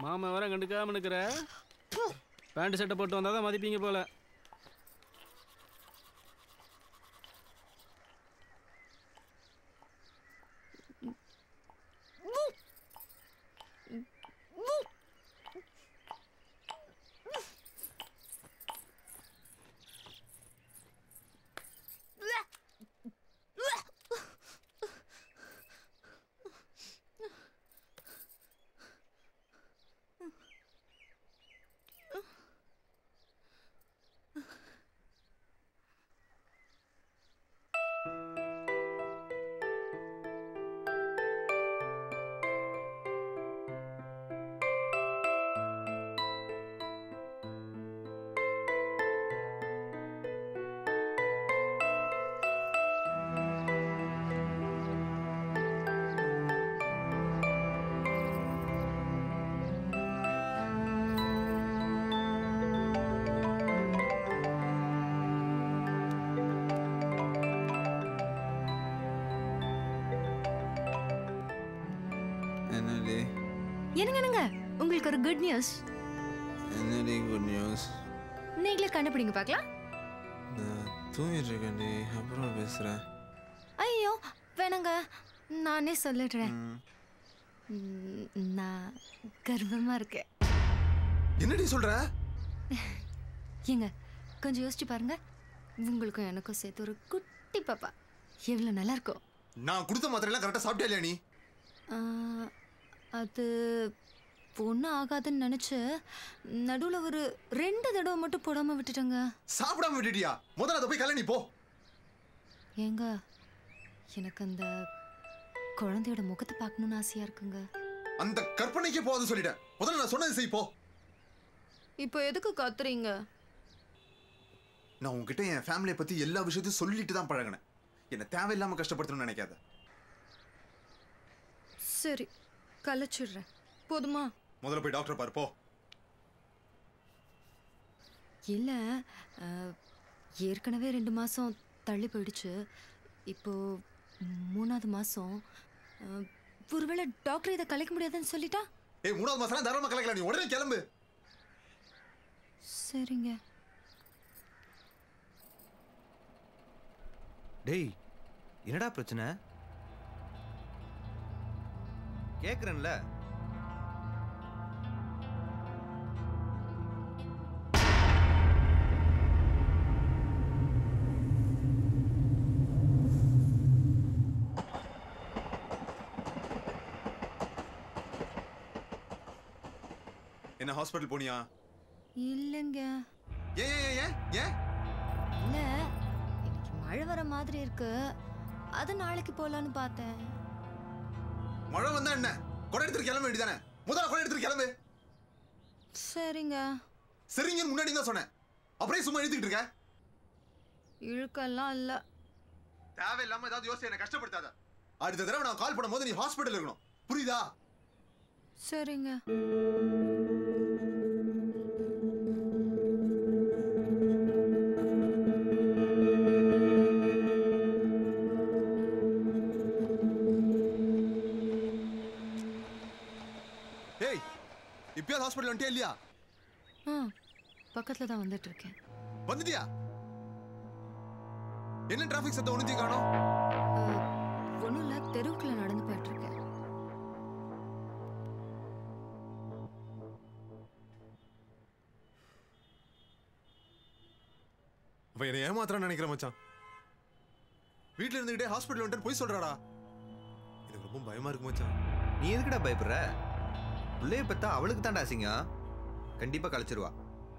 மாமா வர கண்டுக்காம நிற்கிற பேண்ட் சட்டை போட்டு வந்தால் தான் மதிப்பீங்க போல என்னடி என்னங்க என்னங்க உங்களுக்கு ஒரு குட் நியூஸ் என்னடி குட் நியூஸ் நீங்களே கண்டுபிடிங்க பார்க்கலாம் நான் தூங்கிட்டு இருக்கேன்டி அப்புறம் பேசுகிறேன் ஐயோ வேணாங்க நானே சொல்லிடுறேன் ம், நான் கர்வமா இருக்கேன் என்னடி சொல்ற ஏங்க கொஞ்சம் யோசிச்சு பாருங்க உங்களுக்கும் எனக்கும் சேர்த்து ஒரு குட்டி பாப்பா எவ்வளோ நல்லா இருக்கும் நான் கொடுத்த மாத்திரையெல்லாம் கரெக்டாக சாப்பிட்டே இல்லையா நீ ஆ, அது ஒன்றும் ஆகாதுன்னு நினச்சி நடுவில் ஒரு ரெண்டு தடவை மட்டும் போடாமல் விட்டுட்டேங்க சாப்பிடாம விட்டுட்டியா முதல்ல அதை போய் கல்யாணி போ ஏங்க எனக்கு அந்த குழந்தையோட முகத்தை பார்க்கணுன்னு ஆசையாக இருக்குங்க அந்த கற்பனைக்கே போகாது சொல்லிட்டேன் முதல்ல நான் சொன்னது செய் போ இப்போ எதுக்கு கத்துறீங்க நான் உன்கிட்ட என் ஃபேமிலியை பத்தி எல்லா விஷயத்தையும் சொல்லிட்டு தான் பழகினேன் என்னை தேவையில்லாம கஷ்டப்படுத்தணும்னு நினைக்காத சரி கலைச்சிடுறேன் போதுமா முதல்ல போய் டாக்டர் பாரு போ இல்லை ஏற்கனவே ரெண்டு மாதம் தள்ளி போயிடுச்சு இப்போ மூணாவது மாதம் ஒருவேளை டாக்டர் இதை கலைக்க முடியாதுன்னு சொல்லிட்டா ஏய் மூணாவது மாசம் தாராளமா கலக்கலாம் நீ உடனே கிளம்பு சரிங்க டேய் என்னடா பிரச்சனை கேக்குறேன்ல என்ன ஹாஸ்பிட்டல் போனியா இல்லைங்க ஏன் ஏன் ஏன் ஏன் இல்லை இன்னைக்கு மழை வர மாதிரி இருக்கு அது நாளைக்கு போகலான்னு பார்த்தேன் மழை வந்தா என்ன கொடை எடுத்துட்டு கிளம்ப வேண்டியதானே முதல்ல கொடை எடுத்துட்டு கிளம்பு சரிங்க சரிங்கன்னு முன்னாடி தான் சொன்னேன் அப்படியே சும்மா எழுதிக்கிட்டு இருக்க இழுக்கெல்லாம் இல்லை தேவையில்லாம ஏதாவது யோசிச்சு என்ன கஷ்டப்படுத்தாத அடுத்த தடவை நான் கால் பண்ணும்போது நீ ஹாஸ்பிட்டல் இருக்கணும் புரியுதா சரிங்க ஏய் இப்பயாவது ஹாஸ்பிட்டல் வந்துட்டே இல்லையா ஆ பக்கத்தில் தான் வந்துட்டு இருக்கேன் வந்துட்டியா என்ன டிராஃபிக் சத்தம் ஒண்ணுத்தையும் காணோம் ஒன்றும் இல்லை தெருவுக்குள்ள நடந்து போயிட்டு இருக்கேன் அவன் என்னை ஏமாத்துறான்னு நினைக்கிறேன் மச்சான் வீட்ல இருந்துகிட்டே ஹாஸ்பிட்டல் வந்துட்டு போய் சொல்றாடா எனக்கு ரொம்ப பயமா இருக்கு மச்சான் நீ எதுக்குடா பயப்படுற பிள்ளைய பத்தா அவளுக்கு தான்டா அசிங்கம் கண்டிப்பா கழிச்சிருவா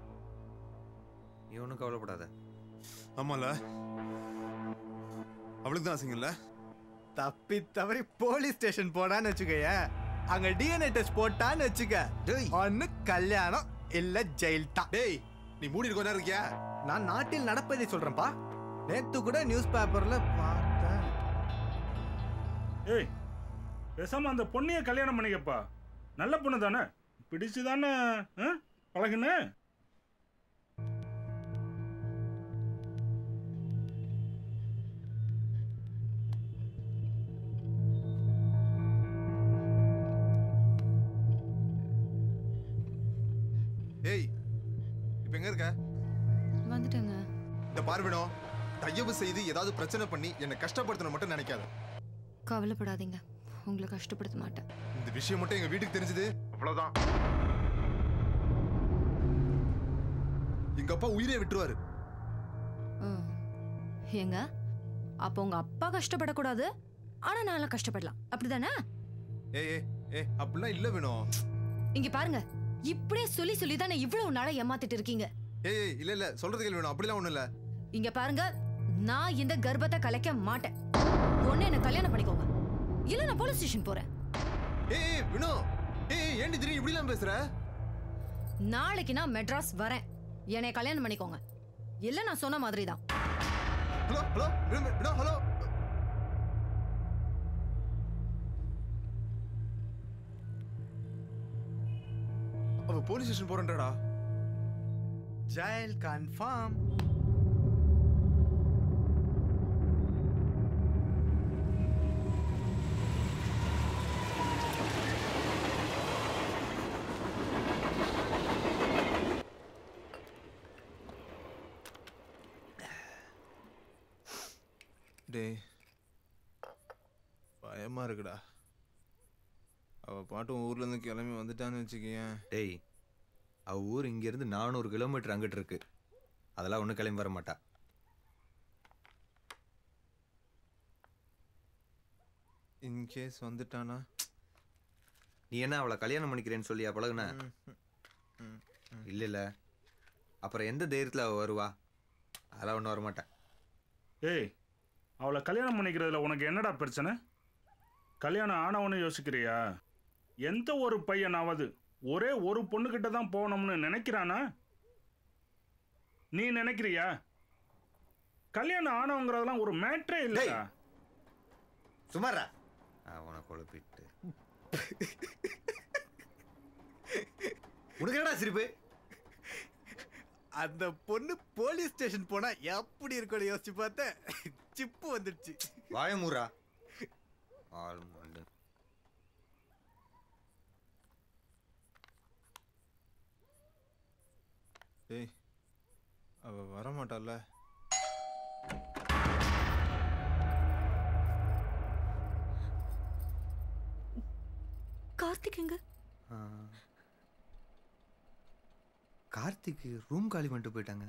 நீ ஒன்றும் கவலைப்படாத ஆமால அவளுக்கு தான் அசிங்கல்ல தப்பி தவறி போலீஸ் ஸ்டேஷன் போடான்னு வச்சுக்கய அங்க டிஎன்ஏ டெஸ்ட் போட்டான்னு வச்சுக்க ஒன்னு கல்யாணம் இல்ல ஜெயில் தான் டேய் நீ மூடி இருக்க நேரம் இருக்கியா நான் நாட்டில் நடப்பதை சொல்றேன்ப்பா நேத்து கூட நியூஸ் பேப்பர்ல பார்த்தேன் ஏய் பேசாம அந்த பொண்ணைய கல்யாணம் பண்ணிக்கப்பா நல்ல பொண்ணு தானே பிடிச்சு தானே பழகுன ஏய் இப்போ எங்க இருக்க வந்துட்டேங்க இந்த பார்வினோ தயவு செய்து ஏதாவது பிரச்சனை பண்ணி என்னை கஷ்டப்படுத்தணும் மட்டும் நினைக்காத கவலைப்படாதீங்க உங்களை கஷ்டப்படுத்த மாட்டேன் இந்த விஷயம் மட்டும் எங்க வீட்டுக்கு தெரிஞ்சது அவ்வளவுதான் எங்க அப்பா உயிரை விட்டுருவாரு ம். ஏங்க அப்போ உங்க அப்பா கஷ்டப்படக்கூடாது ஆனா நான்லாம் கஷ்டப்படலாம் அப்படிதானே ஏய் ஏய் ஏய் அப்படிலாம் இல்ல வேணும் இங்க பாருங்க இப்படியே சொல்லி சொல்லி தானே இவ்வளவு நாளா ஏமாத்திட்டு இருக்கீங்க ஏய் ஏய் இல்ல இல்ல சொல்றது கேள்வி வேணும் அப்படிலாம் ஒண்ணும் இல்ல இங்க பாருங்க நான் இந்த கர்ப்பத்தை கலைக்க மாட்டேன் ஒண்ணு என்ன கல்யாணம் பண்ணிக்கோங்க இல்ல நான் போலீஸ் ஸ்டேஷன் போறேன் ஏய் ஏய் வினோ ஏய் ஏய் ஏன்டி திடீர்னு இப்படிலாம் பேசுற நாளைக்கு நான் மெட்ராஸ் வரேன் என்னை கல்யாணம் பண்ணிக்கோங்க இல்ல நான் சொன்ன மாதிரி தான் hello hello Vino Vino hello அவ போலீஸ் ஸ்டேஷன் போறேன்டா ஜெயல் கன்ஃபார்ம் டேய் பயமா இருக்குடா அவ பாட்டும் ஊர்ல இருந்து கிளம்பி வந்துட்டான்னு வச்சுக்கேன் டேய் அவ ஊர் இங்கேருந்து நானூறு கிலோமீட்டர் அங்கிட்டு இருக்கு அதெல்லாம் ஒன்றும் கிளம்பி வர மாட்டா இன்கேஸ் வந்துட்டானா நீ என்ன அவளை கல்யாணம் பண்ணிக்கிறேன்னு சொல்லியா பழகுன இல்லை இல்லை அப்புறம் எந்த தைரியத்தில் அவள் வருவா அதெல்லாம் ஒன்றும் வரமாட்டா ஏய் அவளை கல்யாணம் பண்ணிக்கிறதுல உனக்கு என்னடா பிரச்சனை கல்யாணம் ஆனவனு யோசிக்கிறியா எந்த ஒரு பையனாவது ஒரே ஒரு பொண்ணுகிட்ட தான் போகணும்னு நினைக்கிறானா நீ நினைக்கிறியா கல்யாணம் ஆனவங்கிறதெல்லாம் ஒரு மேட்ரே இல்லையா சுமாரா அவனை குழப்பிட்டு உனக்கு என்னடா சிரிப்பு அந்த பொண்ணு போலீஸ் ஸ்டேஷன் போனா எப்படி இருக்கும்னு யோசிச்சு பார்த்தேன் சிப்பு வந்துடுச்சு வாயமூரா ஆள் மண்டு டேய் அவ வரமாட்டால கார்த்திக் எங்க ஆ. கார்த்திக் ரூம் காலி பண்ணிட்டு போயிட்டாங்க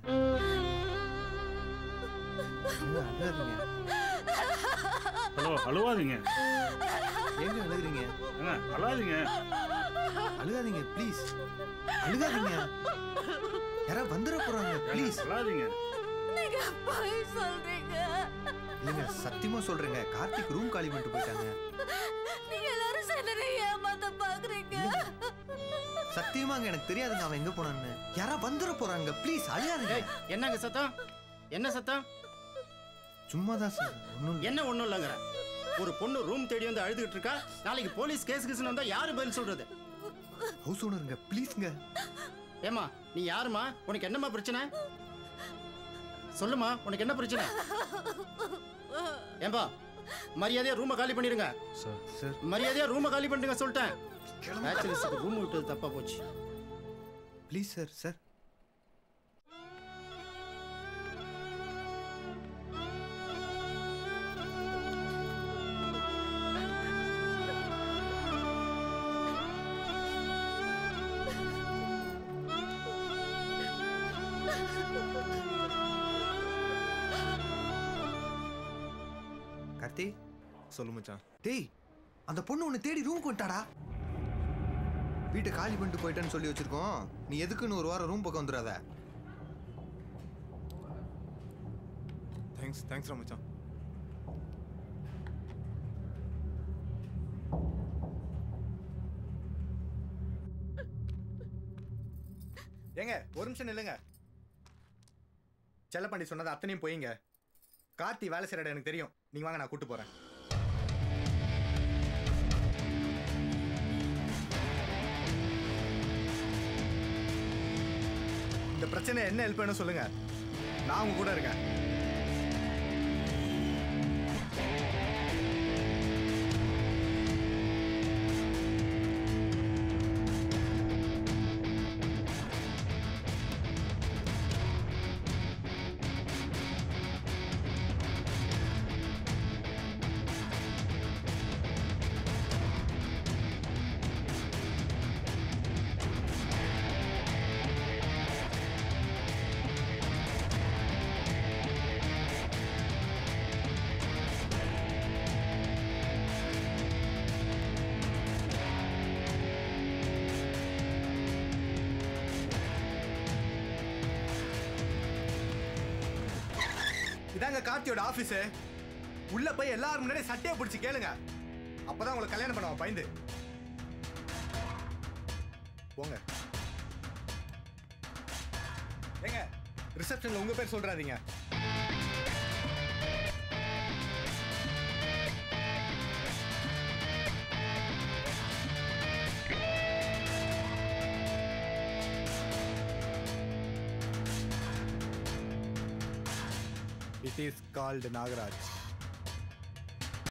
ஏங்க அழுகாதீங்க ஹலோ அழுவாதீங்க ஏங்க அழுகுறீங்க ஏங்க அழாதீங்க அழுகாதீங்க ப்ளீஸ் அழுகாதீங்க யாராவது வந்துட போறாங்க ப்ளீஸ் அழாதீங்க நீங்க போய் சொல்றீங்க இல்லைங்க சத்தியமா சொல்றேங்க கார்த்திக் ரூம் காலி பண்ணிட்டு போயிட்டாங்க நீங்க எல்லாரும் சேர்ந்து ஏமாத்த பாக்குறீங்க சத்தியமாங்க எனக்கு தெரியாதுங்க அவன் எங்க போனான்னு யாராவது வந்துட போறாங்க ப்ளீஸ் அழுகாதீங்க ஏய், என்னங்க சத்தம் என்ன சத்தம் சும்மா தான் சார் ஒன்றும் என்ன ஒண்ணும் இல்லைங்கிற ஒரு பொண்ணு ரூம் தேடி வந்து அழுதுகிட்டு இருக்கா நாளைக்கு போலீஸ் கேஸ் கேஸ்னு வந்தா யாரு பதில் சொல்றது ஹவுஸ் ஓனருங்க ப்ளீஸ்ங்க ஏமா நீ யாருமா உனக்கு என்னம்மா பிரச்சனை சொல்லுமா உனக்கு என்ன பிரச்சனை ஏம்பா மரியாதையா ரூமை காலி பண்ணிடுங்க சார் சார் மரியாதையா ரூமை காலி பண்ணிடுங்க சொல்லிட்டேன் பேச்சுலர்ஸுக்கு ரூம் விட்டது தப்பா போச்சு ப்ளீஸ் சார் சார் கார்த்தி சொல்லு மச்சான் டேய் அந்த பொண்ணு உன்னை தேடி ரூமுக்கு வந்துட்டாடா வீட்டை காலி பண்ணிட்டு போயிட்டேன்னு சொல்லி வச்சிருக்கோம் நீ எதுக்குன்னு ஒரு வாரம் ரூம் பக்கம் வந்துடாத தேங்க்ஸ் தேங்க்ஸ்டா மச்சான் ஏங்க ஒரு நிமிஷம் நில்லுங்க செல்லப்பாண்டி சொன்னது அத்தனையும் போயிங்க கார்த்தி வேலை செய்யற இடம் எனக்கு தெரியும் நீங்க வாங்க நான் கூட்டு போறேன் இந்த பிரச்சனை என்ன ஹெல்ப் வேணும் சொல்லுங்க நான் உங்க கூட இருக்கேன் இதாங்க கார்த்தியோட ஆபீஸ் உள்ள போய் எல்லாரும் முன்னாடி சட்டையை பிடிச்சி கேளுங்க அப்பதான் உங்களை கல்யாணம் பண்ணுவான் பயந்து போங்க ஏங்க ரிசப்ஷன்ல உங்க பேர் சொல்றாதீங்க இட் இஸ் கால்டு நாகராஜ்